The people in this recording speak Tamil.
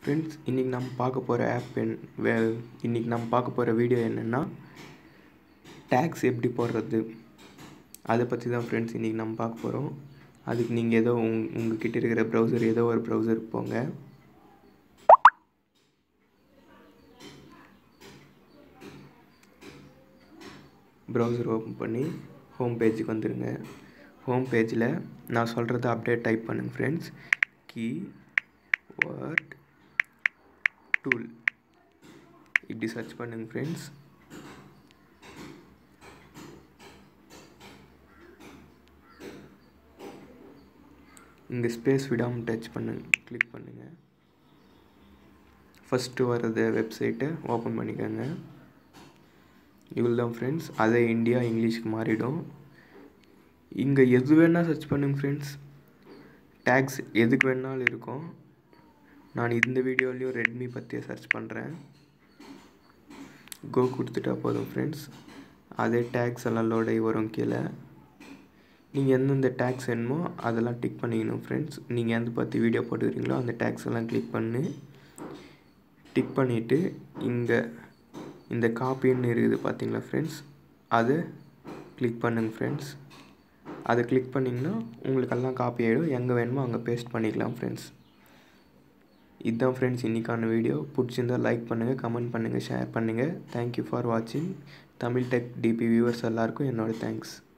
ஃப்ரெண்ட்ஸ் இன்றைக்கி நம்ம பார்க்க போகிற ஆப் என் வே இன்றைக்கி நம்ம பார்க்க போகிற வீடியோ என்னென்னா டேக்ஸ் எப்படி போடுறது அதை பற்றி தான் ஃப்ரெண்ட்ஸ் இன்றைக்கி நம்ம பார்க்க போகிறோம் அதுக்கு நீங்கள் ஏதோ உங் உங்ககிட்ட இருக்கிற ப்ரௌசர் ஏதோ ஒரு ப்ரௌசருக்கு போங்க ப்ரௌசர் ஓப்பன் பண்ணி ஹோம் பேஜுக்கு வந்துடுங்க ஹோம் பேஜில் நான் சொல்கிறத அப்படியே டைப் பண்ணுங்க ஃப்ரெண்ட்ஸ் கீ வேர்ட் டூல் இப்படி சர்ச் பண்ணுங்க ஃப்ரெண்ட்ஸ் இங்கே ஸ்பேஸ் விடாமல் டச் பண்ணுங்க கிளிக் பண்ணுங்கள் ஃபஸ்ட்டு வர்றது வெப்சைட்டை ஓப்பன் பண்ணிக்கோங்க இவ்வளோ தான் ஃப்ரெண்ட்ஸ் அதே இந்தியா இங்கிலீஷ்க்கு மாறிடும் இங்கே எது வேணால் சர்ச் பண்ணுங்க ஃப்ரெண்ட்ஸ் டேக்ஸ் எதுக்கு வேணாலும் இருக்கும் நான் இந்த வீடியோலையும் ரெட்மி பற்றியே சர்ச் பண்ணுறேன் கோ கொடுத்துட்டா போதும் ஃப்ரெண்ட்ஸ் அதே டேக்ஸ் எல்லாம் லோடை வரும் கீழே நீங்கள் எந்தெந்த டேக்ஸ் வேணுமோ அதெல்லாம் டிக் பண்ணிக்கணும் ஃப்ரெண்ட்ஸ் நீங்கள் எந்த பற்றி வீடியோ போட்டுக்கிறீங்களோ அந்த டேக்ஸ் எல்லாம் கிளிக் பண்ணி டிக் பண்ணிவிட்டு இங்கே இந்த காப்பின்னு இருக்குது பார்த்தீங்களா ஃப்ரெண்ட்ஸ் அதை கிளிக் பண்ணுங்க ஃப்ரெண்ட்ஸ் அதை கிளிக் பண்ணிங்கன்னா உங்களுக்கெல்லாம் காப்பி ஆகிடும் எங்கே வேணுமோ அங்கே பேஸ்ட் பண்ணிக்கலாம் ஃப்ரெண்ட்ஸ் இதுதான் ஃப்ரெண்ட்ஸ் இன்றைக்கான வீடியோ பிடிச்சிருந்தால் லைக் பண்ணுங்கள் கமெண்ட் பண்ணுங்கள் ஷேர் பண்ணுங்கள் தேங்க்யூ ஃபார் வாட்சிங் தமிழ் டெக் டிபி வியூவர்ஸ் எல்லாருக்கும் என்னோடய தேங்க்ஸ்